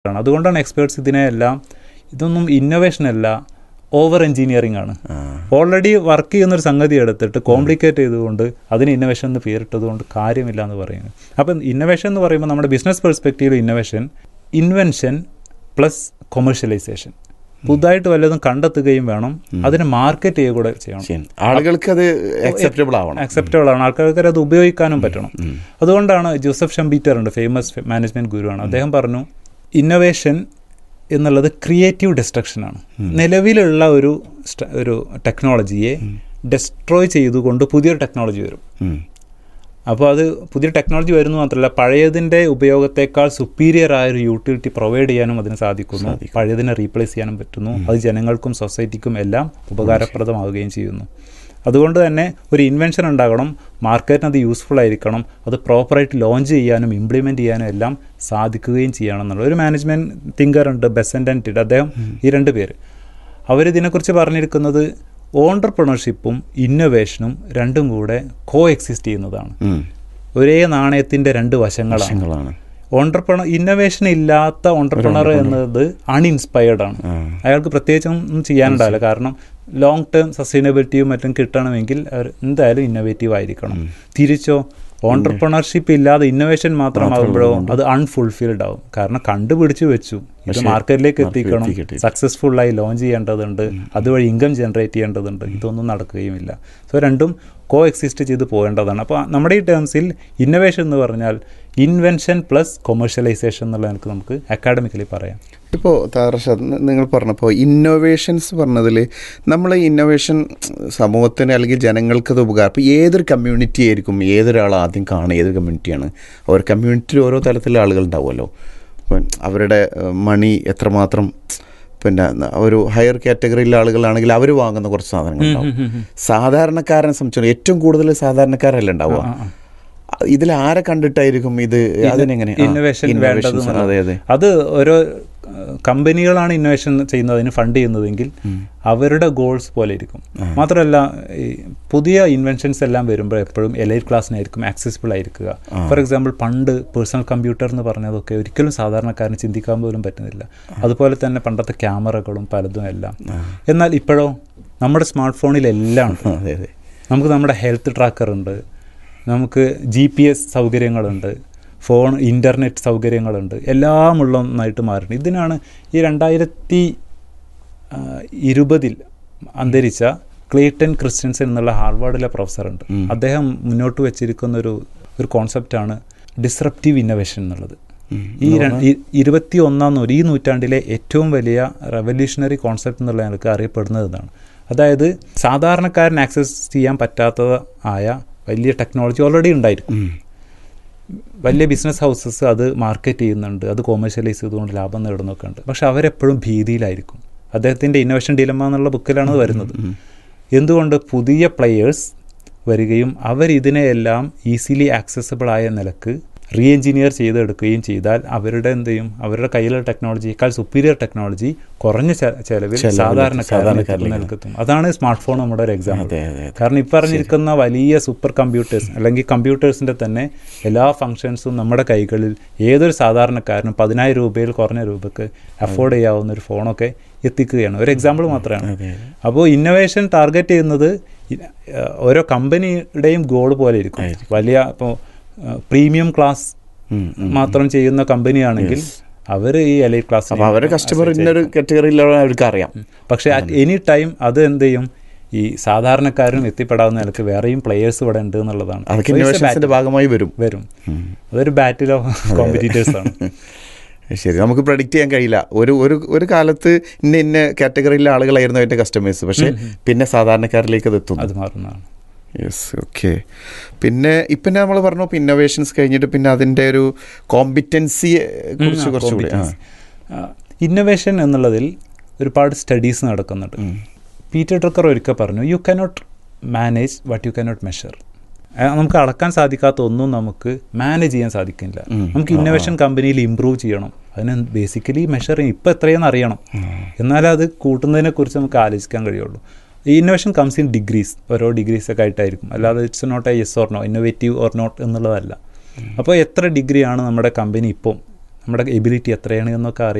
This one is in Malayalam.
ആണ് അതുകൊണ്ടാണ് എക്സ്പേർട്സ് ഇതിനെയെല്ലാം ഇതൊന്നും ഇന്നോവേഷൻ അല്ല ഓവർ എഞ്ചിനീയറിംഗ് ആണ് ഓൾറെഡി വർക്ക് ചെയ്യുന്ന ഒരു സംഗതി എടുത്തിട്ട് കോംപ്ലിക്കേറ്റ് ചെയ്തുകൊണ്ട് അതിന് ഇന്നോവേഷൻ എന്ന് പേരിട്ടത് കൊണ്ട് കാര്യമില്ല എന്ന് പറയുന്നത് അപ്പം ഇന്നോവേഷൻ എന്ന് പറയുമ്പോൾ നമ്മുടെ business perspective innovation invention plus commercialization പുതുതായിട്ട് വല്ലതും കണ്ടെത്തുകയും വേണം അതിനെ മാർക്കറ്റ് ചെയ്യുക കൂടെ ചെയ്യണം ശരി. ആളുകൾക്ക് അത് അക്സെപ്റ്റബിൾ ആവണം അക്സെപ്റ്റബിൾ ആണ് ആൾക്കാർക്ക് അത് ഉപയോഗിക്കാനും പറ്റണം അതുകൊണ്ടാണ് ജോസഫ് ഷംബീറ്റർ ഉണ്ട് ഫേമസ് മാനേജ്മെന്റ് ഗുരുവാണ് അദ്ദേഹം പറഞ്ഞു ഇന്നോവേഷൻ എന്നുള്ളത് ക്രിയേറ്റീവ് ഡിസ്ട്രക്ഷൻ ആണ് നിലവിലുള്ള ഒരു സ്റ്റ- ഒരു ടെക്നോളജിയെ ഡെസ്ട്രോയ് ചെയ്തുകൊണ്ട് പുതിയൊരു ടെക്നോളജി വരും ഉം. അപ്പോൾ അത് പുതിയ ടെക്നോളജി വരുന്നു മാത്രമല്ല പഴയതിൻ്റെ ഉപയോഗത്തെക്കാൾ സുപ്പീരിയർ ആയ ഒരു യൂട്ടിലിറ്റി പ്രൊവൈഡ് ചെയ്യാനും അതിന് സാധിക്കുന്നു പഴയതിനെ റീപ്ലേസ് ചെയ്യാനും പറ്റുന്നു അത് ജനങ്ങൾക്കും സൊസൈറ്റിക്കും എല്ലാം ഉപകാരപ്രദമാവുകയും ചെയ്യുന്നു അതുകൊണ്ട് തന്നെ ഒരു ഇൻവെൻഷൻ ഉണ്ടാകണം മാർക്കറ്റിന് അത് യൂസ്ഫുൾ ആയിരിക്കണം അത് പ്രോപ്പറായിട്ട് ലോഞ്ച് ചെയ്യാനും ഇംപ്ലിമെൻറ്റ് ചെയ്യാനും എല്ലാം സാധിക്കുകയും ചെയ്യണം എന്നുള്ള ഒരു മാനേജ്മെൻറ്റ് തിങ്കർ ഉണ്ട് ബെസൻ്റ് ആൻഡ് ടിഡ് അദ്ദേഹം ഈ രണ്ട് പേര് അവരിതിനെക്കുറിച്ച് പറഞ്ഞിരിക്കുന്നത് ഓണ്ടർപ്രണർഷിപ്പും ഇന്നൊവേഷനും രണ്ടും കൂടെ കോ എക്സിസ്റ്റ് ചെയ്യുന്നതാണ് ഉം. ഒരേ നാണയത്തിൻ്റെ രണ്ട് വശങ്ങളാണ് വശങ്ങളാണ് ഓണ്ടർപ്രണർ ഇന്നൊവേഷൻ ഇല്ലാത്ത ഓണ്ടർപ്രണർ എന്നത് അൺഇൻസ്പയർഡ് ആണ് ആ. അയാൾക്ക് പ്രത്യേകിച്ചൊന്നും ചെയ്യാനുണ്ടാവില്ല കാരണം ലോങ് ടേം സസ്റ്റൈനബിലിറ്റിയും മറ്റും കിട്ടണമെങ്കിൽ അവർ എന്തായാലും ഇന്നോവേറ്റീവ് ആയിരിക്കണം തിരിച്ചോ ഓണ്ടർപ്രണർഷിപ്പ് ഇല്ലാതെ ഇന്നോവേഷൻ മാത്രമാകുമ്പോഴോ അത് അൺഫുൾഫിൽഡ് ആവും കാരണം കണ്ടുപിടിച്ച് വെച്ചു ഇത് മാർക്കറ്റിലേക്ക് എത്തിക്കണം എത്തിക്കട്ടെ. സക്സസ്ഫുൾ ആയി ലോഞ്ച് ചെയ്യേണ്ടതുണ്ട് അതുവഴി ഇൻകം ജനറേറ്റ് ചെയ്യേണ്ടതുണ്ട് ഇതൊന്നും നടക്കുകയുമില്ല സോ രണ്ടും കോ എക്സിസ്റ്റ് ചെയ്ത് പോകേണ്ടതാണ് അപ്പോൾ നമ്മുടെ ഈ ടേംസിൽ ഇന്നോവേഷൻ എന്ന് പറഞ്ഞാൽ ഇൻവെൻഷൻ പ്ലസ് കൊമേഴ്ഷ്യലൈസേഷൻ എന്നുള്ള എനിക്ക് നമുക്ക് അക്കാഡമിക്കലി പറയാം ഇപ്പോൾ താറഷാദ് നിങ്ങൾ പറഞ്ഞപ്പോൾ ഇന്നോവേഷൻസ് പറഞ്ഞതിൽ നമ്മൾ ഇന്നോവേഷൻ സമൂഹത്തിന് അല്ലെങ്കിൽ ജനങ്ങൾക്ക് അത് ഉപകാരം ഇപ്പോൾ ഏതൊരു കമ്മ്യൂണിറ്റി ആയിരിക്കും ഏതൊരാൾ ആദ്യം കാണുക ഏത് കമ്മ്യൂണിറ്റിയാണ് ഒരു കമ്മ്യൂണിറ്റിയിൽ ഓരോ തരത്തിലുള്ള ആളുകൾ ഉണ്ടാവുമല്ലോ ഇപ്പം അവരുടെ ഏഹ്, മണി എത്രമാത്രം പിന്നെ ഒരു ഹയർ കാറ്റഗറിയിലെ ആളുകളാണെങ്കിൽ അവർ വാങ്ങുന്ന കുറച്ച് സാധനങ്ങൾ ഉണ്ടാവും സാധാരണക്കാരനെ സംബന്ധിച്ചിടത്തോളം ഏറ്റവും കൂടുതൽ സാധാരണക്കാരല്ല ഉണ്ടാവുക ഇതിൽ ആരെ കണ്ടിട്ടായിരിക്കും ഇത് അതിനെങ്ങനെ ആ, ഇന്നോവേഷൻ innovations, വേണ്ടത് അതെ അതെ അത് ഓരോ ഏഹ്, കമ്പനികളാണ് ഇന്നോവേഷൻ ചെയ്യുന്നത് അതിന് ഫണ്ട് ചെയ്യുന്നതെങ്കിൽ അവരുടെ ഗോൾസ് പോലെ ഇരിക്കും മാത്രമല്ല ഈ പുതിയ ഇൻവെൻഷൻസ് എല്ലാം വരുമ്പോൾ എപ്പോഴും എലൈറ്റ് ക്ലാസ്സിനായിരിക്കും ആക്സസിബിൾ ആയിരിക്കുക ഫോർ എക്സാമ്പിൾ പണ്ട് പേഴ്സണൽ കമ്പ്യൂട്ടർ എന്ന് പറഞ്ഞതൊക്കെ ഒരിക്കലും സാധാരണക്കാരന് ചിന്തിക്കാൻ പോലും പറ്റുന്നില്ല അതുപോലെ തന്നെ പണ്ടത്തെ ക്യാമറകളും പലതും എല്ലാം എന്നാൽ ഇപ്പോഴോ നമ്മുടെ സ്മാർട്ട് ഫോണിലെല്ലാം ഉണ്ട് അതെ അതെ നമുക്ക് നമ്മുടെ ഹെൽത്ത് ട്രാക്കർ ഉണ്ട് നമുക്ക് ജി പി എസ് സൗകര്യങ്ങളുണ്ട് ഫോൺ ഇൻ്റർനെറ്റ് സൗകര്യങ്ങളുണ്ട് എല്ലാം ഉള്ള ഒന്നായിട്ട് മാറുന്നുണ്ട് ഇതിനാണ് ഈ രണ്ടായിരത്തി ആ, ഇരുപതിൽ അന്തരിച്ച ക്ലേറ്റൻ ക്രിസ്ത്യൻസൻ എന്നുള്ള ഹാർവാർഡിലെ പ്രൊഫസറുണ്ട് അദ്ദേഹം മുന്നോട്ട് വെച്ചിരിക്കുന്ന ഒരു ഒരു കോൺസെപ്റ്റാണ് ഡിസ്റപ്റ്റീവ് ഇന്നോവേഷൻ എന്നുള്ളത് ഈ ര- ഈ ഇരുപത്തി ഒന്നാം നൂറ് ഈ നൂറ്റാണ്ടിലെ ഏറ്റവും വലിയ റെവല്യൂഷണറി കോൺസെപ്റ്റ് എന്നുള്ള നിലക്ക് അറിയപ്പെടുന്നത് ഇതാണ് അതായത് സാധാരണക്കാരൻ ആക്സസ് ചെയ്യാൻ പറ്റാത്ത ആയ വലിയ ടെക്നോളജി ഓൾറെഡി ഉണ്ടായിരിക്കും വലിയ ബിസിനസ് ഹൗസസ് അത് മാർക്കറ്റ് ചെയ്യുന്നുണ്ട് അത് കൊമേഴ്ഷ്യലൈസ് ചെയ്തുകൊണ്ട് ലാഭം നേടുന്നൊക്കെ ഉണ്ട് പക്ഷെ അവരെപ്പോഴും ഭീതിയിലായിരിക്കും അദ്ദേഹത്തിൻ്റെ ഇന്നോവേഷൻ ഡിലമ എന്നുള്ള ബുക്കിലാണ് അത് വരുന്നത് എന്തുകൊണ്ട് പുതിയ പ്ലെയേഴ്സ് വരികയും അവർ ഇതിനെയെല്ലാം ഈസിലി ആക്സസബിൾ ആയ നിലക്ക് റീ എഞ്ചിനീയർ ചെയ്തെടുക്കുകയും ചെയ്താൽ അവരുടെ എന്ത് ചെയ്യും അവരുടെ കയ്യിലുള്ള ടെക്നോളജിയേക്കാൾ സുപ്പീരിയർ ടെക്നോളജി കുറഞ്ഞ ചെ- ചെലവിൽ സാധാരണക്കാരൻ നിൽക്കെത്തും അതാണ് സ്മാർട്ട് ഫോൺ നമ്മുടെ ഒരു എക്സാമ്പിൾ അതെ അതെ കാരണം ഈ പറഞ്ഞിരിക്കുന്ന വലിയ സൂപ്പർ കമ്പ്യൂട്ടേഴ്സ് അല്ലെങ്കിൽ കമ്പ്യൂട്ടേഴ്സിൻ്റെ തന്നെ എല്ലാ ഫങ്ഷൻസും നമ്മുടെ കൈകളിൽ ഏതൊരു സാധാരണക്കാരനും പതിനായിരം രൂപയിൽ കുറഞ്ഞ രൂപയ്ക്ക് അഫോർഡ് ചെയ്യാവുന്ന ഒരു ഫോണൊക്കെ എത്തിക്കുകയാണ് ഒരു എക്സാമ്പിൾ മാത്രമാണ് അതെ അപ്പോൾ ഇന്നോവേഷൻ ടാർഗറ്റ് ചെയ്യുന്നത് ഇ- ഏഹ് ഓരോ കമ്പനിയുടെയും ഗോൾ പോലെ ഇരിക്കും വലിയ ഇപ്പോൾ പ്രീമിയം ക്ലാസ് ഉം, മാത്രം ചെയ്യുന്ന കമ്പനിയാണെങ്കിൽ അവർ ഈ എലൈറ്റ് ക്ലാസ് അപ്പോൾ അവരുടെ കസ്റ്റമർ ഇന്നൊരു കാറ്റഗറിയിലുള്ള അവർക്ക് അറിയാം പക്ഷേ അറ്റ് എനി ടൈം അത് എന്ത് ചെയ്യും ഈ സാധാരണക്കാരനും എത്തിപ്പെടാവുന്ന നിലക്ക് വേറെയും പ്ലേയേഴ്സ് ഇവിടെ ഉണ്ട് എന്നുള്ളതാണ് അതൊക്കെ So it's a ഇന്നോവേഷൻസിന്റെ battle. ഭാഗമായി വരും വരും അതൊരു ബാറ്റിൽ ഓഫ് കോമ്പറ്റീറ്റേഴ്സ് ആണ് ശരി നമുക്ക് പ്രഡിക്റ്റ് ചെയ്യാൻ കഴിയില്ല ഒരു ഒരു ഒരു കാലത്ത് ഇന്ന ഇന്ന കാറ്റഗറിയിലെ ആളുകളായിരുന്നു അതിൻ്റെ കസ്റ്റമേഴ്സ് പക്ഷേ പിന്നെ സാധാരണക്കാരിലേക്ക് അത് എത്തുന്നു അത് മാറുന്നതാണ് യെസ് ഓക്കെ പിന്നെ ഇപ്പം നമ്മൾ പറഞ്ഞു ഇന്നോവേഷൻസ് കഴിഞ്ഞിട്ട് പിന്നെ അതിൻ്റെ ഒരു കോമ്പിറ്റൻസിയെ കുറിച്ച് കുറച്ചുകൂടി ആ. ഇന്നോവേഷൻ എന്നുള്ളതിൽ ഒരുപാട് സ്റ്റഡീസ് നടക്കുന്നുണ്ട് പീറ്റർ ഡ്രക്കർ ഒരിക്കൽ പറഞ്ഞു you cannot manage what you cannot measure നമുക്ക് അളക്കാൻ സാധിക്കാത്ത ഒന്നും നമുക്ക് മാനേജ് ചെയ്യാൻ സാധിക്കില്ല നമുക്ക് ഇന്നോവേഷൻ കമ്പനിയിൽ ഇമ്പ്രൂവ് ചെയ്യണം അതിന് ബേസിക്കലി മെഷർ ഇപ്പം എത്രയെന്ന് അറിയണം എന്നാലേ അത് കൂട്ടുന്നതിനെ കുറിച്ച് നമുക്ക് ആലോചിക്കാൻ കഴിയുള്ളൂ ഈ ഇന്നോവേഷൻ കംസ് ഇൻ ഡിഗ്രീസ് ഓരോ ഡിഗ്രീസ് ഒക്കെ ആയിട്ടായിരിക്കും അല്ലാതെ it's not a yes or no innovative or not എന്നുള്ളതല്ല അപ്പോൾ എത്ര ഡിഗ്രിയാണ് നമ്മുടെ കമ്പനി ഇപ്പം നമ്മുടെ എബിലിറ്റി എത്രയാണ് എന്നൊക്കെ അറിയാൻ